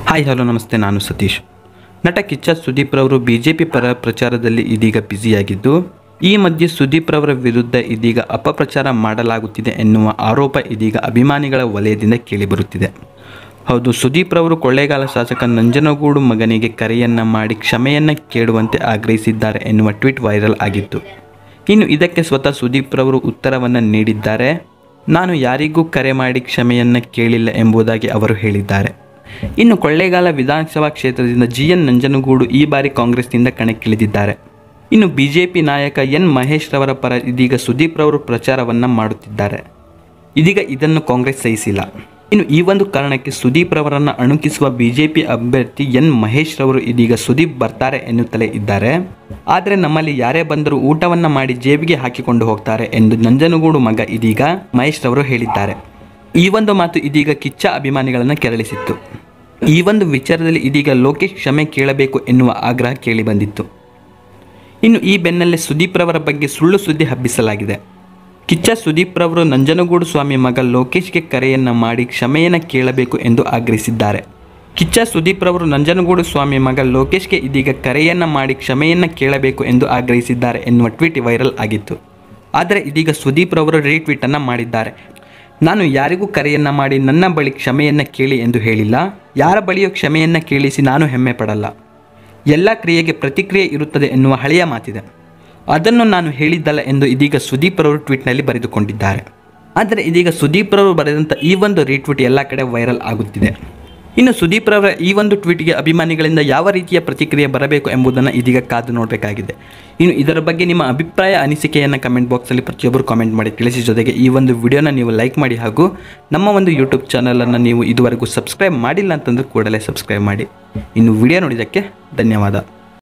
hi hello ನಮಸ್ತೆ ನಾನು ಸತೀಶ್ ನಟ ಕಿಚ್ಚ ಸುದೀಪ್ ರವರು ಬಿಜೆಪಿ ಪರ ಪ್ರಚಾರದಲ್ಲಿ ಇದೀಗ ಬ್ಯುಸಿಯಾಗಿದ್ದು ಈ ಮಧ್ಯೆ ಸುದೀಪ್ ರವರ ವಿರುದ್ಧ ಇದೀಗ ಅಪಪ್ರಚಾರ ಮಾಡಲಾಗುತ್ತಿದೆ ಎನ್ನುವ ಆರೋಪ ಇದೀಗ ಅಭಿಮಾನಿಗಳ ವಲಯದಿಂದ ಕೇಳಿಬರುತ್ತಿದೆ ಹೌದು ಸುದೀಪ್ ರವರು ಕೊಳ್ಳೇಗಾಲ ಶಾಸಕ ನಂಜನಗೂಡು ಮಗನಿಗೆ ಕರೆಯನ್ನ ಮಾಡಿ ಕ್ಷಮೆಯನ್ನ ಕೇಳುವಂತೆ ಆಗ್ರಹಿಸಿದ್ದಾರೆ ಎನ್ನುವ ಟ್ವೀಟ್ ವೈರಲ್ ಆಗಿತ್ತು ಇನ್ನು ಇದಕ್ಕೆ ಸ್ವತಃ ಸುದೀಪ್ ರವರು ಉತ್ತರವನ್ನು ನೀಡಿದ್ದಾರೆ ನಾನು ಯಾರಿಗೂ ಕರೆ ಮಾಡಿ ಕ್ಷಮೆಯನ್ನ ಕೇಳಿಲ್ಲ ಎಂಬುದಾಗಿ ಅವರು ಹೇಳಿದ್ದಾರೆ ಇನ್ನು ಕೊಳ್ಳೇಗಾಲ ವಿಧಾನಸಭಾ ಕ್ಷೇತ್ರದಿಂದ ಜಿ ಎನ್ ನಂಜನಗೂಡು ಈ ಬಾರಿ ಕಾಂಗ್ರೆಸ್ನಿಂದ ಕಣಕ್ಕಿಳಿದಿದ್ದಾರೆ ಇನ್ನು ಬಿಜೆಪಿ ನಾಯಕ ಎನ್ ಮಹೇಶ್ ರವರ ಪರ ಇದೀಗ ಸುದೀಪ್ ರವರು ಪ್ರಚಾರವನ್ನು ಮಾಡುತ್ತಿದ್ದಾರೆ ಇದೀಗ ಇದನ್ನು ಕಾಂಗ್ರೆಸ್ ಸಹಿಸಿಲ್ಲ ಇನ್ನು ಈ ಒಂದು ಕಾರಣಕ್ಕೆ ಸುದೀಪ್ ರವರನ್ನು ಅಣುಕಿಸುವ ಬಿಜೆಪಿ ಅಭ್ಯರ್ಥಿ ಎನ್ ಮಹೇಶ್ ರವರು ಇದೀಗ ಸುದೀಪ್ ಬರ್ತಾರೆ ಎನ್ನುತ್ತಲೇ ಇದ್ದಾರೆ ಆದರೆ ನಮ್ಮಲ್ಲಿ ಯಾರೇ ಬಂದರೂ ಊಟವನ್ನು ಮಾಡಿ ಜೇಬಿಗೆ ಹಾಕಿಕೊಂಡು ಹೋಗ್ತಾರೆ ಎಂದು ನಂಜನಗೂಡು ಮಗ ಇದೀಗ ಮಹೇಶ್ ರವರು ಹೇಳಿದ್ದಾರೆ ಈ ಒಂದು ಮಾತು ಇದೀಗ ಕಿಚ್ಚ ಅಭಿಮಾನಿಗಳನ್ನು ಕೆರಳಿಸಿತ್ತು ಈ ಒಂದು ವಿಚಾರದಲ್ಲಿ ಇದೀಗ ಲೋಕೇಶ್ ಕ್ಷಮೆ ಕೇಳಬೇಕು ಎನ್ನುವ ಆಗ್ರಹ ಕೇಳಿಬಂದಿತ್ತು ಇನ್ನು ಈ ಬೆನ್ನಲ್ಲೇ ಸುದೀಪ್ ರವರ ಬಗ್ಗೆ ಸುಳ್ಳು ಸುದ್ದಿ ಹಬ್ಬಿಸಲಾಗಿದೆ ಕಿಚ್ಚ ಸುದೀಪ್ ರವರು ನಂಜನಗೂಡು ಸ್ವಾಮಿ ಮಗ ಲೋಕೇಶ್ಗೆ ಕರೆಯನ್ನ ಮಾಡಿ ಕ್ಷಮೆಯನ್ನ ಕೇಳಬೇಕು ಎಂದು ಆಗ್ರಹಿಸಿದ್ದಾರೆ ಕಿಚ್ಚ ಸುದೀಪ್ ರವರು ನಂಜನಗೂಡು ಸ್ವಾಮಿ ಮಗ ಲೋಕೇಶ್ಗೆ ಇದೀಗ ಕರೆಯನ್ನ ಮಾಡಿ ಕ್ಷಮೆಯನ್ನ ಕೇಳಬೇಕು ಎಂದು ಆಗ್ರಹಿಸಿದ್ದಾರೆ ಎನ್ನುವ ಟ್ವೀಟ್ ವೈರಲ್ ಆಗಿತ್ತು ಆದರೆ ಇದೀಗ ಸುದೀಪ್ ರವರು ರೀಟ್ವೀಟ್ ಅನ್ನ ಮಾಡಿದ್ದಾರೆ ನಾನು ಯಾರಿಗೂ ಕರೆಯನ್ನ ಮಾಡಿ ನನ್ನ ಬಳಿ ಕ್ಷಮೆಯನ್ನ ಕೇಳಿ ಎಂದು ಹೇಳಿಲ್ಲ ಯಾರ ಬಳಿಯೋ ಕ್ಷಮೆಯನ್ನ ಕೇಳಿಸಿ ನಾನು ಹೆಮ್ಮೆ ಪಡಲ್ಲ ಎಲ್ಲ ಕ್ರಿಯೆಗೆ ಪ್ರತಿಕ್ರಿಯೆ ಇರುತ್ತದೆ ಎನ್ನುವ ಹಳೆಯ ಮಾತಿದೆ ಅದನ್ನು ನಾನು ಹೇಳಿದ್ದಲ್ಲ ಎಂದು ಇದೀಗ ಸುದೀಪ್ ರವರು ಟ್ವೀಟ್ನಲ್ಲಿ ಬರೆದುಕೊಂಡಿದ್ದಾರೆ ಆದರೆ ಇದೀಗ ಸುದೀಪ್ ರವರು ಬರೆದಂಥ ಈ ಒಂದು ರೀಟ್ವೀಟ್ ಎಲ್ಲ ಕಡೆ ವೈರಲ್ ಆಗುತ್ತಿದೆ ಇನ್ನು ಸುದೀಪ್ ರವರ ಈ ಒಂದು ಟ್ವೀಟ್ಗೆ ಅಭಿಮಾನಿಗಳಿಂದ ಯಾವ ರೀತಿಯ ಪ್ರತಿಕ್ರಿಯೆ ಬರಬೇಕು ಎಂಬುದನ್ನು ಇದೀಗ ಕಾದು ನೋಡಬೇಕಾಗಿದೆ ಇನ್ನು ಇದರ ಬಗ್ಗೆ ನಿಮ್ಮ ಅಭಿಪ್ರಾಯ ಅನಿಸಿಕೆಯನ್ನು ಕಮೆಂಟ್ ಬಾಕ್ಸಲ್ಲಿ ಪ್ರತಿಯೊಬ್ಬರು ಕಾಮೆಂಟ್ ಮಾಡಿ ತಿಳಿಸಿ ಜೊತೆಗೆ ಈ ಒಂದು ವಿಡಿಯೋನ ನೀವು ಲೈಕ್ ಮಾಡಿ ಹಾಗೂ ನಮ್ಮ ಒಂದು ಯೂಟ್ಯೂಬ್ ಚಾನಲನ್ನು ನೀವು ಇದುವರೆಗೂ ಸಬ್ಸ್ಕ್ರೈಬ್ ಮಾಡಿಲ್ಲ ಅಂತಂದ್ರೆ ಕೂಡಲೇ ಸಬ್ಸ್ಕ್ರೈಬ್ ಮಾಡಿ ಇನ್ನು ವಿಡಿಯೋ ನೋಡಿದ್ದಕ್ಕೆ ಧನ್ಯವಾದ